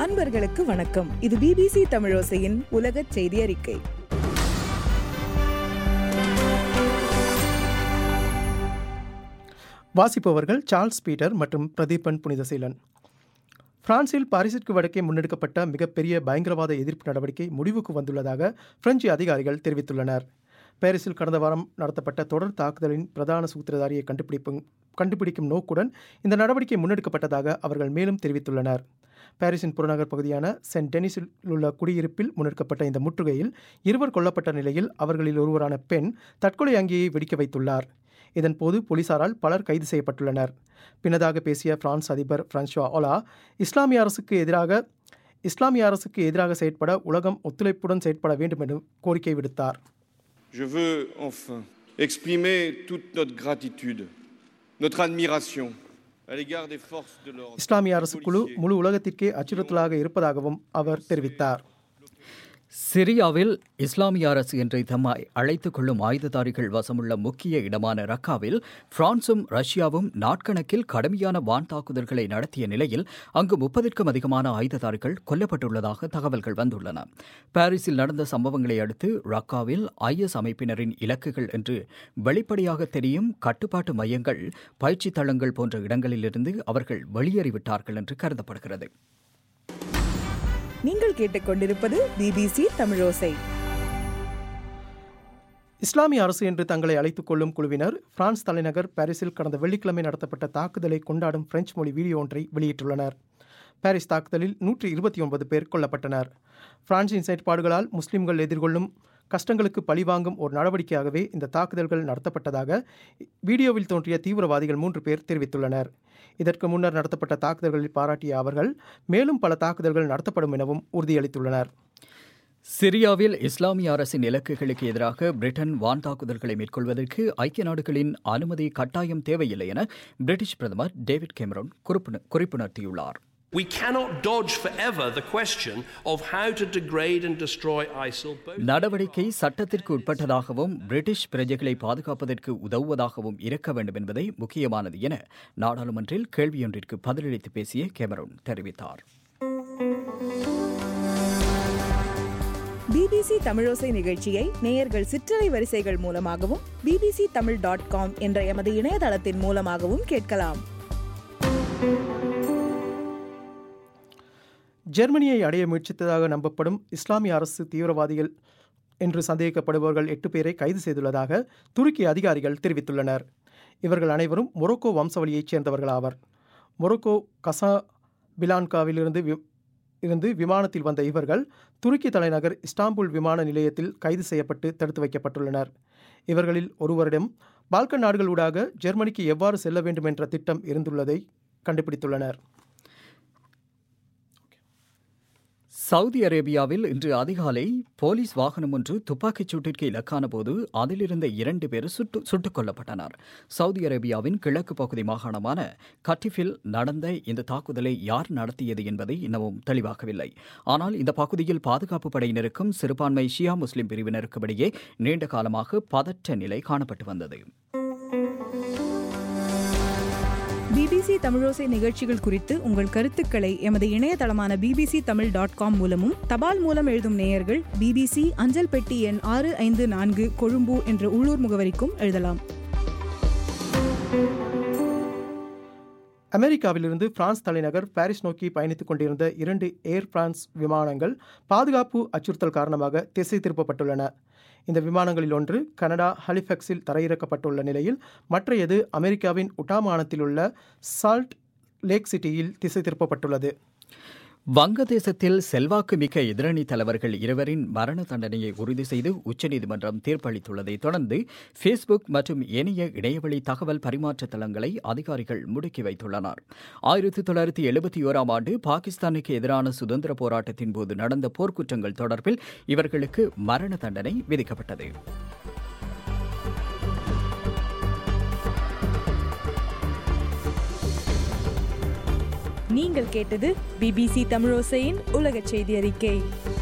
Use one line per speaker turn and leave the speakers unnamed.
அன்பர்களுக்கு வணக்கம் இது பிபிசி தமிழோசையின் உலக செய்தி அறிக்கை
வாசிப்பவர்கள் சார்ல்ஸ் பீட்டர் மற்றும் பிரதீபன் புனிதசீலன் பிரான்சில் பாரிஸிற்கு வடக்கே முன்னெடுக்கப்பட்ட மிகப்பெரிய பயங்கரவாத எதிர்ப்பு நடவடிக்கை முடிவுக்கு வந்துள்ளதாக பிரெஞ்சு அதிகாரிகள் தெரிவித்துள்ளனர் பாரிஸில் கடந்த வாரம் நடத்தப்பட்ட தொடர் தாக்குதலின் பிரதான சூத்திரதாரியை கண்டுபிடிப்பும் கண்டுபிடிக்கும் நோக்குடன் இந்த நடவடிக்கை முன்னெடுக்கப்பட்டதாக அவர்கள் மேலும் தெரிவித்துள்ளனர் பாரிஸின் புறநகர் பகுதியான சென்ட் டெனிஸில் உள்ள குடியிருப்பில் முன்னெடுக்கப்பட்ட இந்த முற்றுகையில் இருவர் கொல்லப்பட்ட நிலையில் அவர்களில் ஒருவரான பெண் தற்கொலை அங்கியை வெடிக்க வைத்துள்ளார் இதன்போது போலீசாரால் பலர் கைது செய்யப்பட்டுள்ளனர் பின்னதாக பேசிய பிரான்ஸ் அதிபர் பிரான்சுவா ஒலா இஸ்லாமிய அரசுக்கு எதிராக இஸ்லாமிய அரசுக்கு எதிராக செயற்பட உலகம் ஒத்துழைப்புடன் செயற்பட வேண்டும் என கோரிக்கை விடுத்தார்
Je veux enfin exprimer toute notre gratitude, notre admiration à l'égard des forces de l'ordre.
இஸ்லாமிய அரசு குழு முழு உலகத்திற்கே அச்சுறுத்தலாக இருப்பதாகவும் அவர் தெரிவித்தார்
சிரியாவில் இஸ்லாமிய அரசு என்று தம்மாய் அழைத்துக் கொள்ளும் ஆயுததாரிகள் வசமுள்ள முக்கிய இடமான ரக்காவில் பிரான்சும் ரஷ்யாவும் நாட்கணக்கில் கடுமையான வான் தாக்குதல்களை நடத்திய நிலையில் அங்கு முப்பதிற்கும் அதிகமான ஆயுததாரிகள் கொல்லப்பட்டுள்ளதாக தகவல்கள் வந்துள்ளன பாரிஸில் நடந்த சம்பவங்களை அடுத்து ரக்காவில் ஐஎஸ் அமைப்பினரின் இலக்குகள் என்று வெளிப்படையாக தெரியும் கட்டுப்பாட்டு மையங்கள் பயிற்சி தளங்கள் போன்ற இடங்களிலிருந்து அவர்கள் வெளியேறிவிட்டார்கள் என்று கருதப்படுகிறது
நீங்கள் கேட்டுக்கொண்டிருப்பது பிபிசி தமிழோசை
இஸ்லாமிய அரசு என்று தங்களை அழைத்துக் கொள்ளும் குழுவினர் பிரான்ஸ் தலைநகர் பாரிஸில் கடந்த வெள்ளிக்கிழமை நடத்தப்பட்ட தாக்குதலை கொண்டாடும் பிரெஞ்சு மொழி வீடியோ ஒன்றை வெளியிட்டுள்ளனர் பாரிஸ் தாக்குதலில் நூற்றி இருபத்தி ஒன்பது பேர் கொல்லப்பட்டனர் பிரான்சின் செயற்பாடுகளால் முஸ்லிம்கள் எதிர்கொள்ளும் கஷ்டங்களுக்கு பழிவாங்கும் ஒரு நடவடிக்கையாகவே இந்த தாக்குதல்கள் நடத்தப்பட்டதாக வீடியோவில் தோன்றிய தீவிரவாதிகள் மூன்று பேர் தெரிவித்துள்ளனர் இதற்கு முன்னர் நடத்தப்பட்ட தாக்குதல்களில் பாராட்டிய அவர்கள் மேலும் பல தாக்குதல்கள் நடத்தப்படும் எனவும் உறுதியளித்துள்ளனர்
சிரியாவில் இஸ்லாமிய அரசின் இலக்குகளுக்கு எதிராக பிரிட்டன் வான் தாக்குதல்களை மேற்கொள்வதற்கு ஐக்கிய நாடுகளின் அனுமதி கட்டாயம் தேவையில்லை என பிரிட்டிஷ் பிரதமர் டேவிட் கேமரோன் குறிப்பினர்த்தியுள்ளார்
We cannot dodge forever the question of how to degrade and destroy ISIL. Both
நடவடிக்கை சட்டத்திற்கு உட்பட்டதாகவும் பிரிட்டிஷ் பிரஜைகளை பாதுகாப்பதற்கு உதவுவதாகவும் இருக்க வேண்டும் என்பதை முக்கியமானது என நாடாளுமன்றில் கேள்வியொன்றிற்கு பதிலளித்து பேசிய கேமரோன் தெரிவித்தார்
பிபிசி தமிழோசை நிகழ்ச்சியை நேயர்கள் சிற்றலை வரிசைகள் மூலமாகவும் பிபிசி தமிழ் டாட் காம் என்ற எமது இணையதளத்தின் மூலமாகவும் கேட்கலாம்
ஜெர்மனியை அடைய முயற்சித்ததாக நம்பப்படும் இஸ்லாமிய அரசு தீவிரவாதிகள் என்று சந்தேகிக்கப்படுபவர்கள் எட்டு பேரை கைது செய்துள்ளதாக துருக்கி அதிகாரிகள் தெரிவித்துள்ளனர் இவர்கள் அனைவரும் மொரோக்கோ வம்சவழியைச் சேர்ந்தவர்கள் ஆவர் மொரோக்கோ கசா பிலான்காவிலிருந்து வி- இருந்து விமானத்தில் வந்த இவர்கள் துருக்கி தலைநகர் இஸ்தாம்புல் விமான நிலையத்தில் கைது செய்யப்பட்டு தடுத்து வைக்கப்பட்டுள்ளனர் இவர்களில் ஒருவரிடம் பால்கன் நாடுகளூடாக ஜெர்மனிக்கு எவ்வாறு செல்ல வேண்டும் என்ற திட்டம் இருந்துள்ளதை கண்டுபிடித்துள்ளனர்
சவுதி அரேபியாவில் இன்று அதிகாலை போலீஸ் வாகனம் ஒன்று துப்பாக்கிச் சூட்டிற்கு இலக்கான போது அதிலிருந்த இரண்டு பேர் சுட்டு சுட்டுக் கொல்லப்பட்டனர் சவுதி அரேபியாவின் கிழக்கு பகுதி மாகாணமான கட்டிஃபில் நடந்த இந்த தாக்குதலை யார் நடத்தியது என்பதை இன்னமும் தெளிவாகவில்லை ஆனால் இந்த பகுதியில் பாதுகாப்பு படையினருக்கும் சிறுபான்மை ஷியா முஸ்லிம் பிரிவினருக்கும் இடையே நீண்ட காலமாக பதற்ற நிலை காணப்பட்டு வந்தது
பிபிசி தமிழோசை நிகழ்ச்சிகள் குறித்து உங்கள் கருத்துக்களை எமது இணையதளமான பிபிசி தமிழ் டாட் காம் மூலமும் தபால் மூலம் எழுதும் நேயர்கள் பிபிசி அஞ்சல் பெட்டி எண் ஆறு ஐந்து நான்கு கொழும்பு என்ற உள்ளூர் முகவரிக்கும் எழுதலாம்
அமெரிக்காவிலிருந்து பிரான்ஸ் தலைநகர் பாரிஸ் நோக்கி பயணித்துக் கொண்டிருந்த இரண்டு ஏர் பிரான்ஸ் விமானங்கள் பாதுகாப்பு அச்சுறுத்தல் காரணமாக திசை திருப்பப்பட்டுள்ளன இந்த விமானங்களில் ஒன்று கனடா ஹலிஃபெக்ஸில் தரையிறக்கப்பட்டுள்ள நிலையில் மற்றையது அமெரிக்காவின் உட்டா மாநிலத்தில் உள்ள சால்ட் லேக் சிட்டியில் திசை திருப்பப்பட்டுள்ளது
வங்கதேசத்தில் செல்வாக்கு மிக்க எதிரணி தலைவர்கள் இருவரின் மரண தண்டனையை உறுதி செய்து உச்சநீதிமன்றம் தீர்ப்பளித்துள்ளதை தொடர்ந்து ஃபேஸ்புக் மற்றும் ஏனைய இணையவழி தகவல் பரிமாற்ற தளங்களை அதிகாரிகள் முடுக்கி வைத்துள்ளனர் ஆயிரத்தி தொள்ளாயிரத்தி எழுபத்தி ஓராம் ஆண்டு பாகிஸ்தானுக்கு எதிரான சுதந்திர போராட்டத்தின் போது நடந்த போர்க்குற்றங்கள் தொடர்பில் இவர்களுக்கு மரண தண்டனை விதிக்கப்பட்டது
நீங்கள் கேட்டது பிபிசி தமிழோசையின் உலக செய்தி அறிக்கை